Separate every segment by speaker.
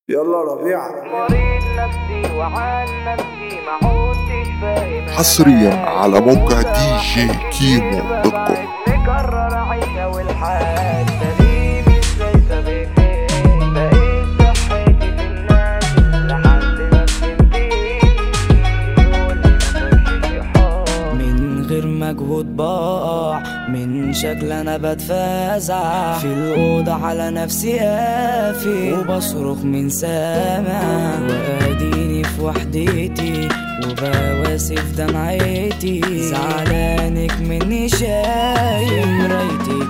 Speaker 1: يلا ربيع
Speaker 2: مريض نفسي وعن نفسي ما عدتش فاهم
Speaker 3: حصريا على موقع دي جي كيمو دوت كوم
Speaker 2: مكرر عيشة والحال سليم ازاي طبيعي بقيت صحتي في الناس لحد ما فهمتني يقول لي مفيش حال
Speaker 4: من غير مجهود بقع من شكل انا بتفزع في الاوضه على نفسي قافي وبصرخ من سامع واديني في وحدتي وبواسف دمعتي زعلانك مني شايف مرايتي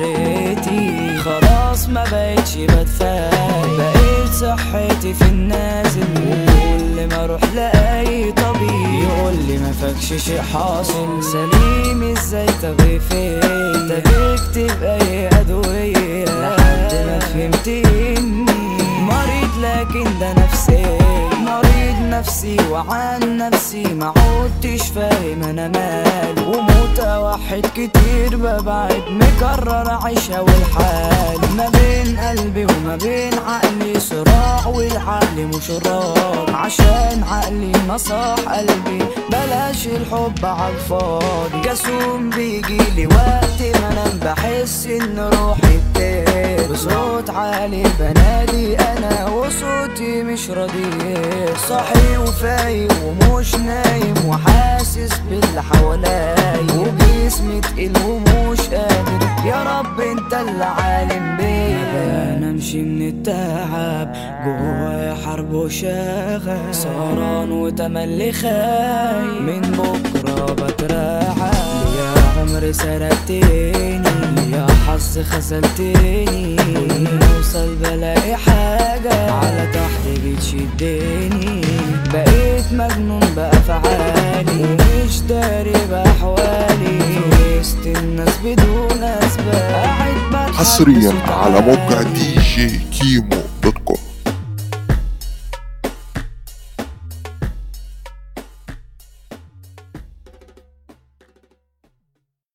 Speaker 4: كسرتي خلاص ما بقتش بتفايق بقيت صحتي في النازل وكل ما اروح لاي طبيب يقول لي ما فاكش شيء حاصل سليم ازاي طب فين انت بكتب اي ادويه لحد ما فهمت اني مريض لكن ده نفسي مريض نفسي وعن نفسي ما عدتش فاهم انا مالي ومتوحد كتير ببعد مكرر عيشة والحال ما بين قلبي وما بين عقلي صراع والعقل مش راضي عشان عقلي نصح قلبي بلاش الحب عالفاضي جاسوم بيجيلي وقت ما انا بحس ان روحي بتهد بصوت عالي بنادي انا وصوتي مش راضي صاحي وفايق ومش نايم وحاسس باللي حواليا وجسمي تقيل ومش قادر يا رب انت اللي عالم بيا انا امشي من التعب جوايا حرب وشغل سهران وتملي خايف من بكره بترعب يا عمر سرقتني يا حظ خذلتني كل ما اوصل بلاقي حاجة على تحت بتشدني بقيت مجنون بأفعالي ومش داري بأحوالي في وسط الناس بدون أسباب قاعد بضحك
Speaker 3: حصريا
Speaker 4: بصوت
Speaker 3: على
Speaker 4: عالي.
Speaker 3: موقع دي جي كيمو دوت كوم